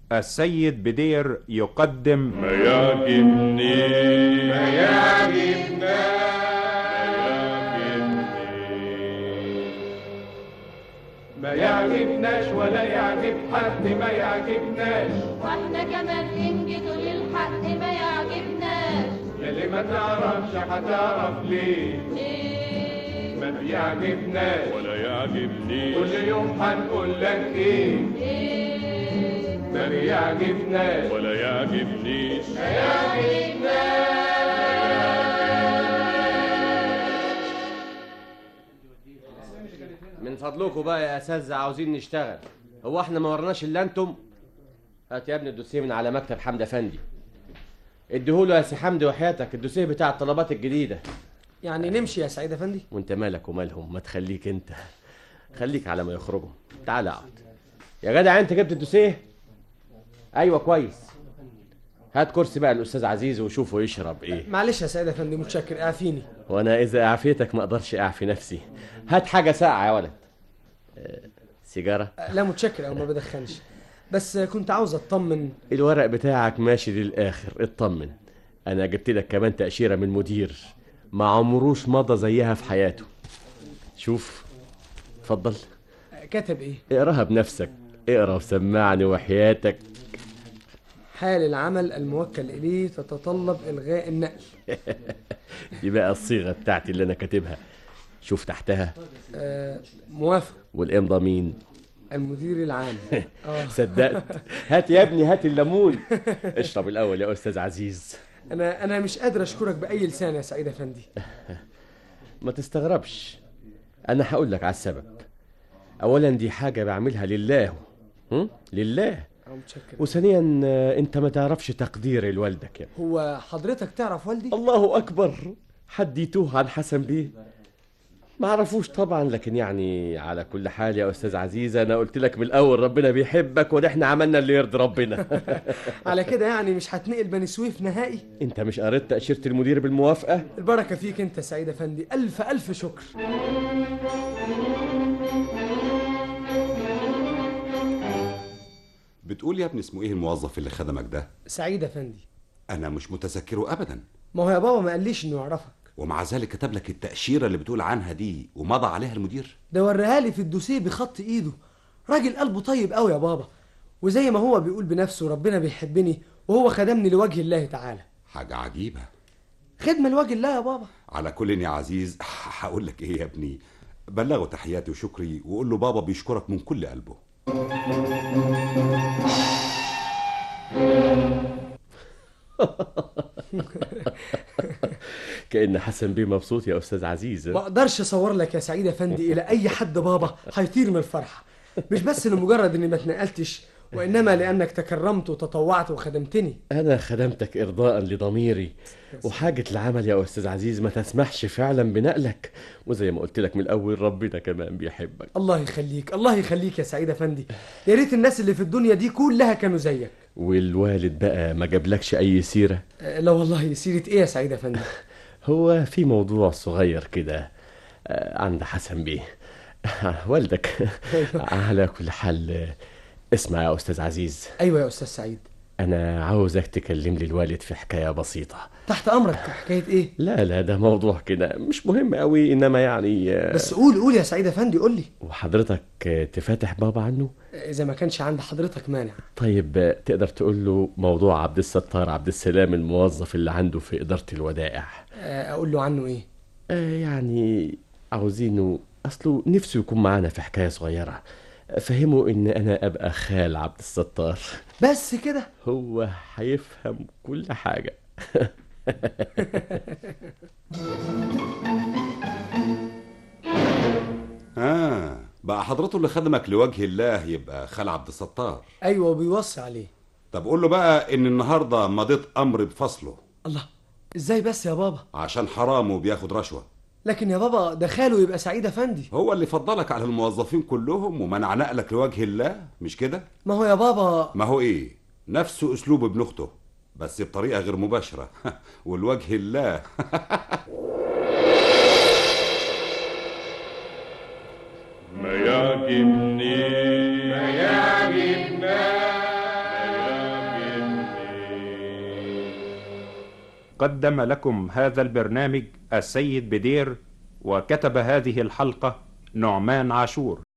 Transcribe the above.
السيد بدير يقدم ما يعجبني ما يعجبنا ما يعجبناش ولا يعجب حد ما يعجبناش واحنا كمان ننجد للحق ما يعجبناش يلي ما تعرفش هتعرف ليه ليه ما بيعجبناش ولا يعجبني كل يوم هنقول لك ايه ليه ما بيعجبناش ولا يعجبنيش من فضلكم بقى يا اساتذه عاوزين نشتغل هو احنا ما ورناش الا انتم هات يا ابني الدوسيه من على مكتب حمد افندي اديهوله يا سي حمدي وحياتك الدوسيه بتاع الطلبات الجديده يعني نمشي يا سعيد افندي وانت مالك ومالهم ما تخليك انت خليك على ما يخرجوا تعال اقعد يا جدع انت جبت الدوسيه ايوه كويس هات كرسي بقى الاستاذ عزيز وشوفه يشرب ايه معلش يا سعيد افندي متشكر اعفيني وانا اذا اعفيتك ما اقدرش اعفي نفسي هات حاجه ساقعه يا ولد آه، سيجاره لا متشكر او ما بدخنش بس كنت عاوز اطمن الورق بتاعك ماشي للاخر اطمن انا جبت لك كمان تاشيره من مدير ما عمروش مضى زيها في حياته شوف اتفضل كتب ايه اقراها بنفسك اقرا وسمعني وحياتك حال العمل الموكل اليه تتطلب الغاء النقل دي بقى الصيغه بتاعتي اللي انا كاتبها شوف تحتها آه موافق والامضه مين المدير العام اه صدقت هات يا ابني هات الليمون اشرب الاول يا استاذ عزيز انا انا مش قادر اشكرك باي لسان يا سعيد افندي ما تستغربش انا هقول لك على السبب اولا دي حاجه بعملها لله هم؟ لله اه متشكر وثانيا آه، انت ما تعرفش تقدير لوالدك يا ابني. هو حضرتك تعرف والدي الله اكبر حد يتوه عن حسن بيه ما عرفوش طبعا لكن يعني على كل حال يا استاذ عزيز انا قلت لك من الاول ربنا بيحبك ونحن عملنا اللي يرضي ربنا على كده يعني مش هتنقل بني سويف نهائي انت مش قريت تاشيره المدير بالموافقه البركه فيك انت يا سعيد افندي الف الف شكر بتقول يا ابني اسمه ايه الموظف اللي خدمك ده سعيد افندي انا مش متذكره ابدا ما هو يا بابا ما قاليش انه يعرفك ومع ذلك كتب لك التأشيرة اللي بتقول عنها دي ومضى عليها المدير ده وريها لي في الدوسيه بخط ايده راجل قلبه طيب قوي يا بابا وزي ما هو بيقول بنفسه ربنا بيحبني وهو خدمني لوجه الله تعالى حاجة عجيبة خدمه لوجه الله يا بابا على كل يا عزيز هقول لك ايه يا ابني بلغه تحياتي وشكري وقول له بابا بيشكرك من كل قلبه كأن حسن بيه مبسوط يا أستاذ عزيز ما اقدرش اصور لك يا سعيد افندي الى اي حد بابا هيطير من الفرحه مش بس لمجرد اني ما اتنقلتش وانما لانك تكرمت وتطوعت وخدمتني أنا خدمتك إرضاء لضميري وحاجة العمل يا أستاذ عزيز ما تسمحش فعلا بنقلك وزي ما قلت لك من الأول ربنا كمان بيحبك الله يخليك الله يخليك يا سعيد افندي يا ريت الناس اللي في الدنيا دي كلها كانوا زيك والوالد بقى ما جابلكش أي سيرة أه، لا والله سيره ايه يا سعيد افندي هو في موضوع صغير كده آه، عند حسن بيه والدك على كل حال آه، اسمع يا أستاذ عزيز ايوه يا استاذ سعيد أنا عاوزك تكلم لي الوالد في حكاية بسيطة تحت امرك حكايه ايه لا لا ده موضوع كده مش مهم قوي إنما يعني آه، بس قول قول يا سعيد افندي قول لي وحضرتك آه، تفاتح بابا عنه اذا ما كانش عند حضرتك مانع طيب آه، تقدر تقول له موضوع عبد الستار عبد السلام الموظف اللي عنده في إدارة الودائع أه، اقول له عنه ايه آه، يعني عاوزينه أصله نفسه يكون معانا في حكاية صغيرة فهمه إن أنا أبقى خال عبد الستار بس كده هو هيفهم كل حاجة اه بقى حضرته اللي خدمك لوجه الله يبقى خال عبد الستار ايوه وبيوصي عليه طب قول له بقى ان النهارده مضيت امر بفصله الله ازاي بس يا بابا عشان حرام وبياخد رشوه لكن يا بابا ده خاله يبقى سعيد افندي هو اللي فضلك على الموظفين كلهم ومنع نقلك لوجه الله مش كده ما هو يا بابا ما هو ايه نفس اسلوب ابن اخته بس بطريقه غير مباشره والوجه الله ما يعجبني ما يعجبنا قدم لكم هذا البرنامج السيد بدير وكتب هذه الحلقة نعمان عاشور